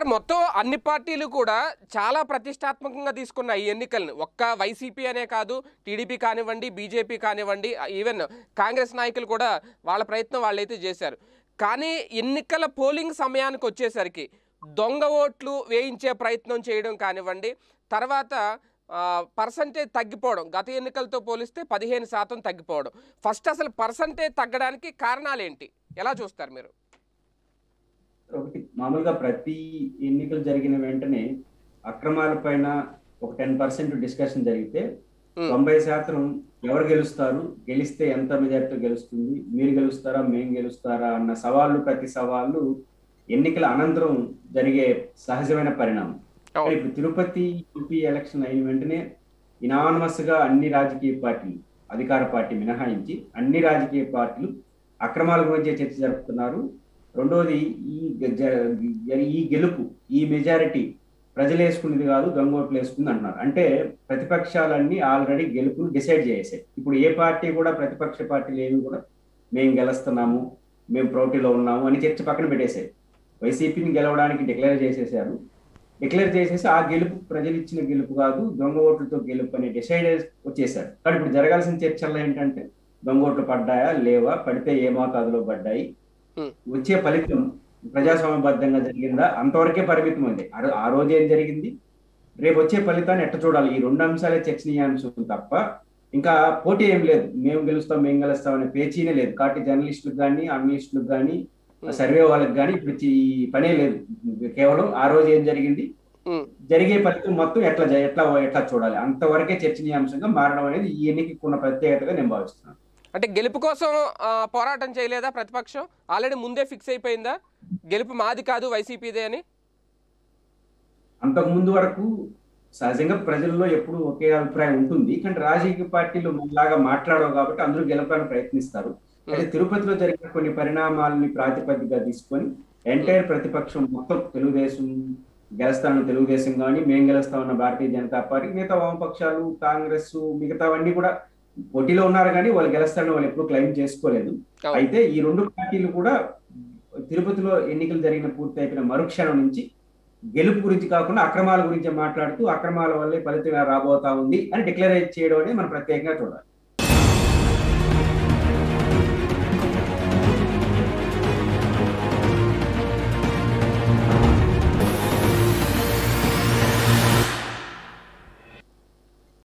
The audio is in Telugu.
మొత్తం అన్ని పార్టీలు కూడా చాలా ప్రతిష్టాత్మకంగా తీసుకున్నాయి ఈ ఎన్నికల్ని ఒక్క వైసీపీ అనే కాదు టీడీపీ కానివ్వండి బీజేపీ కానివ్వండి ఈవెన్ కాంగ్రెస్ నాయకులు కూడా వాళ్ళ ప్రయత్నం వాళ్ళైతే చేశారు కానీ ఎన్నికల పోలింగ్ సమయానికి వచ్చేసరికి దొంగ ఓట్లు వేయించే ప్రయత్నం చేయడం కానివ్వండి తర్వాత పర్సంటేజ్ తగ్గిపోవడం గత ఎన్నికలతో పోలిస్తే పదిహేను శాతం తగ్గిపోవడం ఫస్ట్ అసలు పర్సంటేజ్ తగ్గడానికి కారణాలు ఏంటి ఎలా చూస్తారు మీరు ఒకటి మామూలుగా ప్రతి ఎన్నికలు జరిగిన వెంటనే అక్రమాల పైన ఒక టెన్ పర్సెంట్ డిస్కషన్ జరిగితే Hmm. తొంభై శాతం ఎవరు గెలుస్తారు గెలిస్తే ఎంత మెజార్టీ గెలుస్తుంది మీరు గెలుస్తారా మేము గెలుస్తారా అన్న సవాళ్ళు ప్రతి సవాళ్ళు ఎన్నికల అనంతరం జరిగే సహజమైన పరిణామం కానీ అవును. ఇప్పుడు తిరుపతి యూపీ ఎలక్షన్ అయిన వెంటనే ఇనానమస్ గా అన్ని రాజకీయ పార్టీలు అధికార పార్టీ మినహాయించి అన్ని రాజకీయ పార్టీలు అక్రమాల గురించి చర్చ జరుపుతున్నారు రెండోది ఈ గె- జ- ఈ గెలుపు ఈ మెజారిటీ ప్రజలు వేసుకునేది కాదు దొంగ ఓట్లు వేసుకుంది అంటున్నారు అంటే ప్రతిపక్షాలన్నీ ఆల్రెడీ గెలుపును డిసైడ్ చేసాయి ఇప్పుడు ఏ పార్టీ కూడా ప్రతిపక్ష పార్టీలు ఏమి కూడా మేము గెలుస్తున్నాము మేము పోటీలో ఉన్నాము అని చర్చ పక్కన పెట్టేశాయి వైసీపీని గెలవడానికి డిక్లేర్ చేసేసారు డిక్లేర్ చేసేసి ఆ గెలుపు ప్రజలు ఇచ్చిన గెలుపు కాదు దొంగ ఓట్లతో గెలుపు అని డిసైడ్ వచ్చేసారు కానీ ఇప్పుడు జరగాల్సిన చర్చల్లో ఏంటంటే దొంగ ఓట్లు పడ్డాయా లేవా పడితే ఏ మోతాదులో పడ్డాయి Hmm. వచ్చే ఫలితం ప్రజాస్వామ్యబద్ధంగా జరిగిందా అంతవరకే పరిమితం ఉంది ఆ రో- ఆ రోజు ఏం జరిగింది రేపు వచ్చే ఫలితాన్ని ఎట్ట చూడాలి ఈ రెండు అంశాలే చర్చనీయాంశం తప్ప ఇంకా పోటీ ఏం లేదు మేము గెలుస్తాం మేము గెలుస్తాం అనే పేచీనే లేదు కాబట్టి జర్నలిస్టులకు కానీ అనలిస్టులకు కానీ సర్వే వాళ్ళకి కానీ ఇప్పుడు ఈ పనే లేదు కేవలం ఆ రోజు ఏం జరిగింది ఉమ్. జరిగే ఫలితం మొత్తం ఎట్లా జ- ఎట్లా ఎట్లా చూడాలి అంతవరకే చర్చనీయాంశంగా మారడం అనేది ఈ ఎన్నికకి ఉన్న ప్రత్యేకతగా నేను భావిస్తున్నాను అంటే గెలుపు కోసం ఆ, పోరాటం చేయలేదా ప్రతిపక్షం ఆల్రెడీ ముందే ఫిక్స్ అయిపోయిందా గెలుపు మాది కాదు వైసీపీదే అని అంతకు ముందు వరకు సహజంగా ప్రజల్లో ఎప్పుడు ఒకే అభిప్రాయం ఉంటుంది కానీ రాజకీయ పార్టీలు మనలాగా మాట్లాడవు కాబట్టి అందరూ గెలపడానికి ప్రయత్నిస్తారు అయితే తిరుపతిలో జరిగిన కొన్ని పరిణామాలని ప్రాతిపదికగా తీసుకొని ఎంటైర్ ప్రతిపక్షం మొత్తం తెలుగుదేశం గెలుస్తామన్న తెలుగుదేశం కానీ మేము గెలుస్తామన్న భారతీయ జనతా పార్టీ మిగతా వామపక్షాలు కాంగ్రెస్ మిగతావన్నీ కూడా పోటీలో ఉన్నారు కానీ వాళ్ళు గెలుస్తారని వాళ్ళు ఎప్పుడు క్లెయిమ్ చేసుకోలేదు అవును. అయితే ఈ రెండు పార్టీలు కూడా తిరుపతిలో ఎన్నికలు జరిగిన పూర్తి అయిపోయిన మరుక్షణం నుంచి గెలుపు గురించి కాకుండా అక్రమాల గురించి మాట్లాడుతూ అక్రమాల వల్లే ఫలితం రాబోతా ఉంది అని డిక్లేర్ చేయడం అనేది మనం ప్రత్యేకంగా చూడాలి